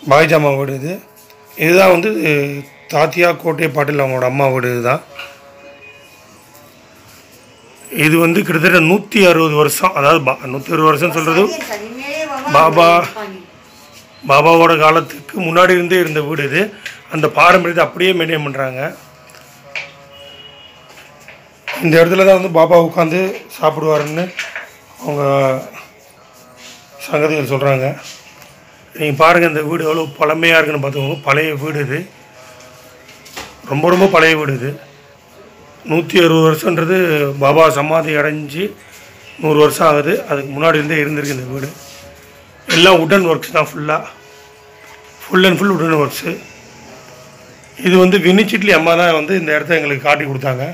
பாய்ஜாமா வீடு இது இதுதான் வந்து தாத்தியா கோட்டை பாட்டில் அவங்களோட அம்மா வீடு இதுதான் இது வந்து கிட்டத்தட்ட நூற்றி அறுபது வருஷம் அதாவது பா நூற்றி அறுபது வருஷம் சொல்கிறது பாபா பாபாவோட காலத்துக்கு முன்னாடி இருந்தே இருந்த வீடு இது அந்த பாரம்பரியத்தை அப்படியே மெயின்டைன் பண்ணுறாங்க இந்த இடத்துல தான் வந்து பாபா உட்காந்து சாப்பிடுவாருன்னு அவங்க சங்கதிகள் சொல்கிறாங்க நீங்கள் பாருங்கள் இந்த வீடு எவ்வளோ பழமையாக இருக்குன்னு பார்த்துக்கோங்க பழைய வீடு இது ரொம்ப ரொம்ப பழைய வீடு இது நூற்றி அறுபது வருஷன்றது பாபா சமாதி அடைஞ்சு நூறு வருஷம் ஆகுது அதுக்கு முன்னாடி இருந்தே இருந்திருக்கு இந்த வீடு எல்லாம் உடன் ஒர்க்ஸ் தான் ஃபுல்லாக ஃபுல் அண்ட் ஃபுல் உடன் ஒர்க்ஸு இது வந்து வினிச்சிட்லி அம்மா தான் வந்து இந்த இடத்த எங்களுக்கு காட்டி கொடுத்தாங்க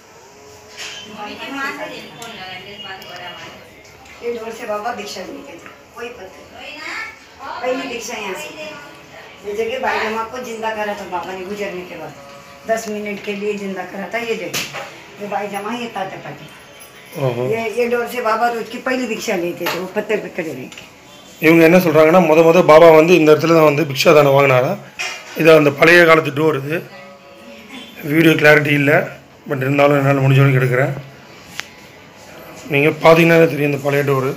ये डोर से बाबा भिक्षा लेके थे कोई पत्थर पहली भिक्षा यहाँ से ये जगह भाई माँ को जिंदा करा था बाबा ने गुजरने के बाद दस मिनट के लिए जिंदा करा था ये जगह ये भाई जमा ये ताते पाटी ஓஹோ ये ये डोर से बाबा रोज की पहली भिक्षा लेते थे वो पत्थर पे खड़े रह के இவங்க என்ன சொல்கிறாங்கன்னா முத முத பாபா வந்து இந்த இடத்துல தான் வந்து பிக்ஷா தானே வாங்கினாரா இது அந்த பழைய காலத்து டோர் இது வீடியோ கிளாரிட்டி இல்லை பட் இருந்தாலும் என்னால் முடிஞ்ச வரைக்கும் எடுக்கிறேன் நீங்கள் பார்த்தீங்கன்னா தெரியும் இந்த பழைய டோரு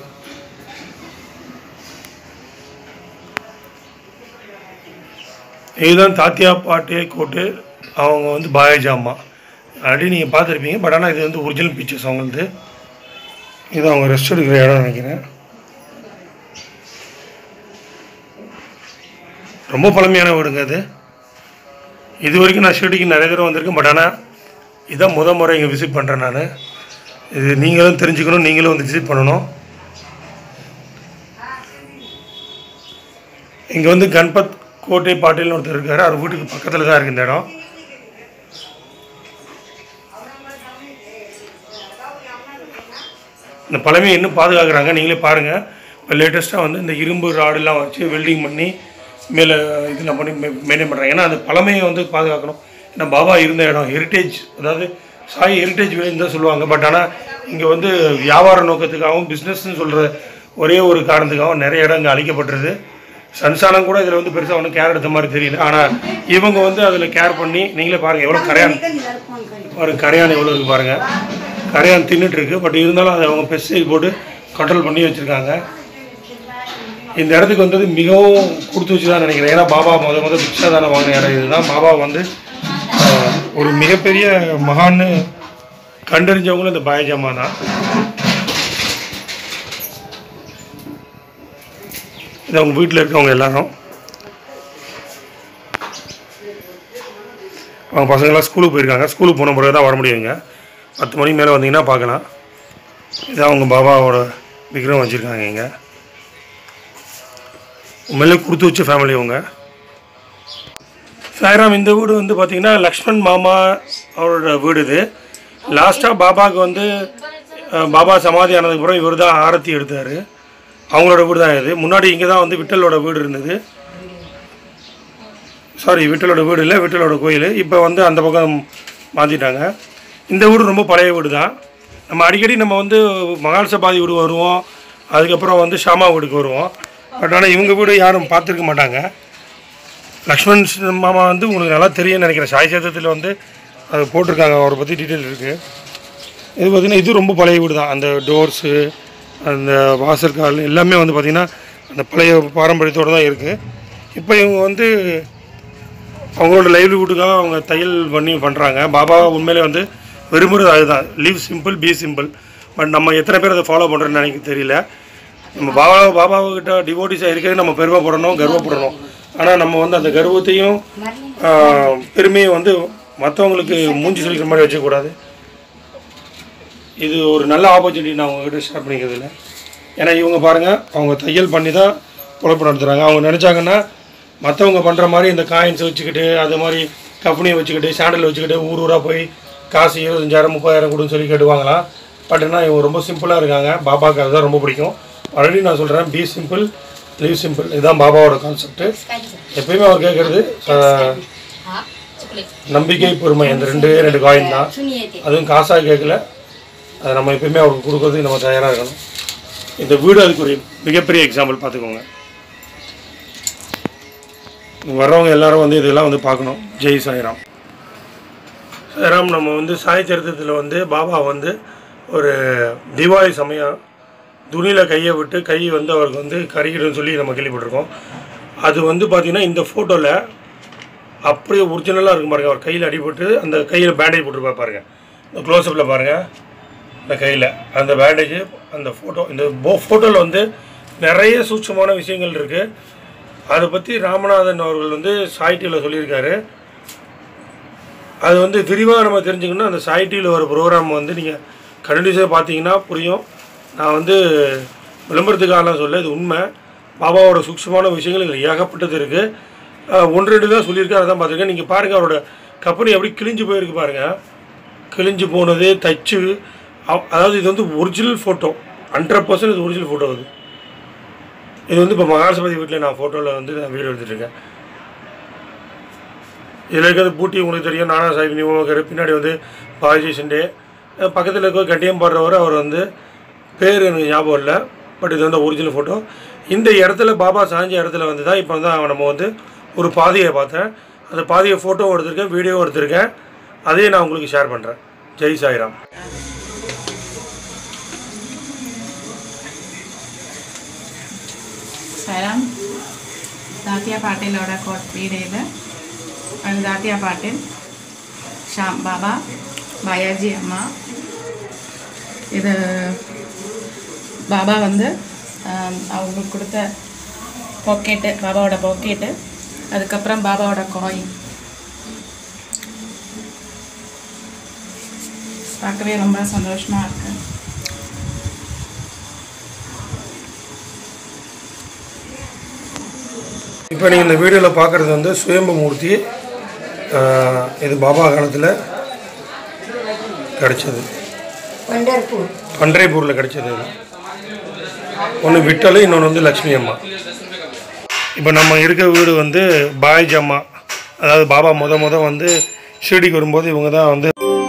இதுதான் தாத்தியா பாட்டே கோட்டு அவங்க வந்து பாயஜா அம்மா ஆல்ரெடி நீங்கள் பார்த்துருப்பீங்க பட் ஆனால் இது வந்து ஒரிஜினல் பிக்சர்ஸ் அவங்களது இது அவங்க ரெஸ்ட் எடுக்கிற இடம் நினைக்கிறேன் ரொம்ப பழமையான வீடுங்க அது இது வரைக்கும் நான் ஷிரடிக்கு நிறைய தடவை வந்திருக்கேன் பட் ஆனால் இதான் முத முறை இங்கே விசிட் பண்ணுறேன் நான் இது நீங்களும் தெரிஞ்சுக்கணும் நீங்களும் வந்து விசிட் பண்ணணும் இங்கே வந்து கண்பத் கோட்டை பாட்டில்னு ஒருத்தர் இருக்காரு அவர் வீட்டுக்கு பக்கத்தில் தான் இருக்குது இந்த இடம் இந்த பழமையை இன்னும் பாதுகாக்கிறாங்க நீங்களே பாருங்கள் இப்போ லேட்டஸ்ட்டாக வந்து இந்த இரும்பு ராடெல்லாம் வச்சு வெல்டிங் பண்ணி மேலே இதெல்லாம் பண்ணி மெயின்டைன் பண்ணுறாங்க ஏன்னா அந்த பழமையை வந்து பாதுகாக்கணும் ஏன்னா பாபா இருந்த இடம் ஹெரிட்டேஜ் அதாவது சாய் ஹெரிட்டேஜ் வேலைன்னு தான் சொல்லுவாங்க பட் ஆனால் இங்கே வந்து வியாபார நோக்கத்துக்காகவும் பிஸ்னஸ்னு சொல்கிற ஒரே ஒரு காரணத்துக்காகவும் நிறைய இடம் இங்கே அழிக்கப்பட்டுருது சன்சானம் கூட இதில் வந்து பெருசாக ஒன்றும் கேர் எடுத்த மாதிரி தெரியல ஆனால் இவங்க வந்து அதில் கேர் பண்ணி நீங்களே பாருங்கள் எவ்வளோ கரையான் निकल इधर फोन कर பாருங்க கரையான் எவ்வளோ இருக்குது பாருங்கள் கரையான் தின்னுட்டு இருக்கு பட் இருந்தாலும் அதை அவங்க பெஸ்டிசைட் போட்டு கண்ட்ரோல் பண்ணி வச்சுருக்காங்க இந்த இடத்துக்கு வந்தது மிகவும் கொடுத்து வச்சு தான் நினைக்கிறேன் ஏன்னா பாபா முத முத பிக்ஷா தானே வாங்கின இடம் இதுதான் பாபா வந்து ஆஹ், ஒரு மிகப்பெரிய மகான்னு கண்டறிஞ்சவங்களும் இந்த பாயஜாமா தான் இது அவங்க வீட்டில் இருக்கவங்க எல்லாரும் அவங்க பசங்களாம் ஸ்கூலுக்கு போயிருக்காங்க ஸ்கூலுக்கு போன பிறகு தான் வர முடியுங்க பத்து மணிக்கு மேலே வந்தீங்கன்னா பார்க்கலாம் இது அவங்க பாபாவோட விக்கிரம் வச்சுருக்காங்க இங்கே உண்மையிலே கொடுத்து வச்ச ஃபேமிலி அவங்க சாய்ராம் இந்த வீடு வந்து பார்த்திங்கன்னா லக்ஷ்மண் மாமா அவரோட வீடு இது லாஸ்ட்டாக பாபாவுக்கு வந்து அஹ், பாபா சமாதி ஆனதுக்கப்புறம் இவர் தான் ஆரத்தி எடுத்தார் அவங்களோட வீடு தான் இது முன்னாடி இங்கே தான் வந்து விட்டலோட வீடு இருந்தது சாரி விட்டலோட வீடு இல்லை விட்டலோட கோயில் இப்போ வந்து அந்த பக்கம் மாற்றிட்டாங்க இந்த வீடு ரொம்ப பழைய வீடு தான் நம்ம அடிக்கடி நம்ம வந்து மகால் சபாதி வீடு வருவோம் அதுக்கப்புறம் வந்து ஷாமா வீடுக்கு வருவோம் பட் ஆனால் இவங்க வீடு யாரும் பார்த்துருக்க மாட்டாங்க லக்ஷ்மண் ஸ் மாமா வந்து உங்களுக்கு நல்லா தெரியும்னு நினைக்கிறேன் சாய் சேத்திரத்தில் வந்து அது போட்டிருக்காங்க அவரை பற்றி டீட்டெயில் இருக்குது இது பார்த்திங்கன்னா இது ரொம்ப பழைய வீடு தான் அந்த டோர்ஸு அந்த வாசற்கால் எல்லாமே வந்து பார்த்திங்கன்னா அந்த பழைய பாரம்பரியத்தோடு தான் இருக்குது இப்போ இவங்க வந்து அவங்களோட லைவ்லிவுட்டுக்காக அவங்க தையல் பண்ணி பண்ணுறாங்க பாபா உண்மையிலே வந்து விரும்புகிறது அதுதான் live simple be simple but நம்ம எத்தனை பேர் அதை ஃபாலோ பண்ணுறோன்னு எனக்கு தெரியல நம்ம பாபா பாபாவுக்கிட்ட டிவோட்டிஸாக இருக்கிறது நம்ம பெருமைப்படணும் கர்வப்படணும் ஆனால் நம்ம வந்து அந்த கர்வத்தையும் ஆஹ், பெருமையும் வந்து மற்றவங்களுக்கு மூஞ்சி சொல்லிக்கிற மாதிரி வச்சுக்கூடாது இது ஒரு நல்ல ஆப்பர்ச்சுனிட்டி நான் உங்ககிட்ட ஷேர் பண்ணிக்கிறதுல ஏன்னா இவங்க பாருங்கள் அவங்க தையல் பண்ணி தான் பொழப்பு நடத்துகிறாங்க அவங்க நினச்சாங்கன்னா மற்றவங்க பண்ணுற மாதிரி இந்த காயின்ஸ் வச்சுக்கிட்டு அது மாதிரி கம்பெனியை வச்சுக்கிட்டு சாண்டல் வச்சுக்கிட்டு ஊர் ஊராக போய் காசு இருபத்தஞ்சாயிரம் முப்பதாயிரம் கொடுன்னு சொல்லி கேட்டுவாங்களாம் பட் என்ன இவங்க ரொம்ப சிம்பிளாக இருக்காங்க பாபாவுக்கு அதுதான் ரொம்ப பிடிக்கும் ஆல்ரெடி நான் சொல்கிறேன் பி சிம்பிள் லிவ் சிம்பிள் இதுதான் பாபாவோட கான்செப்ட்டு எப்பயுமே அவர் கேட்குறது நம்பிக்கை பொறுமை அந்த ரெண்டு ரெண்டு காயின் தான் அதுவும் காசாக கேட்கல அதை நம்ம எப்பயுமே அவருக்கு கொடுக்கறதுக்கு நம்ம தயாராக இருக்கணும் இந்த வீடு அதுக்கு ஒரு மிகப்பெரிய எக்ஸாம்பிள் பார்த்துக்கோங்க வர்றவங்க எல்லாரும் வந்து இதெல்லாம் வந்து பார்க்கணும் ஜெய் சாய்ராம் சாய்ராம் நம்ம வந்து சாய் சரித்திரத்தில் வந்து பாபா வந்து ஒரு தீபாவளி சமயம் துணியில் கையை விட்டு கை வந்து அவருக்கு வந்து கருகிடுன்னு சொல்லி நம்ம கேள்விப்பட்டிருக்கோம் அது வந்து பார்த்திங்கன்னா இந்த ஃபோட்டோவில் அப்படியே ஒரிஜினலாக இருக்கும் பாருங்க அவர் கையில் அடிபட்டு அந்த கையில் பேண்டேஜ் போட்டிருப்பா பாருங்க இந்த க்ளோஸ்அப்பில் பாருங்கள் இந்த கையில் அந்த பேண்டேஜ் அந்த ஃபோட்டோ இந்த போ ஃபோட்டோவில் வந்து நிறைய சூட்சமான விஷயங்கள் இருக்குது அதை பற்றி ராமநாதன் அவர்கள் வந்து சாய் டிவியில் சொல்லியிருக்காரு அது வந்து விரிவாக நம்ம தெரிஞ்சுக்கணும்னா அந்த சாய் டிவியில் வர ப்ரோக்ராம் வந்து நீங்கள் கண்டினியூஸாக பார்த்தீங்கன்னா புரியும் நான் வந்து விளம்பரத்துக்காகலாம் சொல்ல இது உண்மை பாபாவோட சூக்ஷமான விஷயங்கள் இதில் ஏகப்பட்டது இருக்குது ஒன்று ரெண்டு தான் சொல்லியிருக்காரு அதான் பார்த்துருக்கேன் நீங்கள் பாருங்கள் அவரோட கம்பெனி எப்படி கிழிஞ்சு போயிருக்கு பாருங்கள் கிழிஞ்சு போனது தச்சு அவ்- அதாவது இது வந்து ஒரிஜினல் ஃபோட்டோ ஹண்ட்ரட் பர்சன்ட் இது ஒரிஜினல் ஃபோட்டோ அது இது வந்து இப்போ மகாசபதி வீட்டில் நான் ஃபோட்டோவில் வந்து நான் வீடியோ எடுத்துகிட்ருக்கேன் இதில் இருக்கிறது பூட்டி உங்களுக்கு தெரியும் நானா சாஹிப் நியூமக்கர் பின்னாடி வந்து பாஜி சிண்டே அஹ் பக்கத்தில் இருக்க கட்டியம் பாடுறவர் அவர் வந்து பேர் எனக்கு ஞாபகம் இல்லை பட் இது வந்து ஒரிஜினல் ஃபோட்டோ இந்த இடத்துல பாபா சாஞ்ச இடத்துல வந்து தான் இப்போ வந்து அவன் நம்ம வந்து ஒரு பாதையை பார்த்தேன் அந்த பாதையை ஃபோட்டோ எடுத்திருக்கேன் வீடியோ எடுத்திருக்கேன் அதையும் நான் உங்களுக்கு ஷேர் பண்ணுறேன் ஜெய் சாய்ராம் සරම් දාතියා පාටෙල් ඔඩකෝට් வீடேது அது தாத்தியா பாட்டில் ஷாம் பாபா பாயாஜி அம்மா இது பாபா வந்து ஆம், அவங்களுக்கு கொடுத்த பாக்கெட்டு பாபாவோட பாக்கெட்டு அதுக்கப்புறம் பாபாவோட காயின் பார்க்கவே ரொம்ப சந்தோஷமாக இருக்கு இப்போ நீங்கள் இந்த வீடியோவில் பார்க்குறது வந்து சுயம்பு மூர்த்தி அஹ் இது பாபா காலத்தில் கிடச்சது पंढरपूर பன்றைப்பூரில் கிடச்சது இது ஒன்று விட்டலு இன்னொன்று வந்து லக்ஷ்மி அம்மா இப்போ நம்ம இருக்க வீடு வந்து பாய்ஜி அம்மா அதாவது பாபா முத முத வந்து ஷிரடிக்கு வரும்போது இவங்க தான் வந்து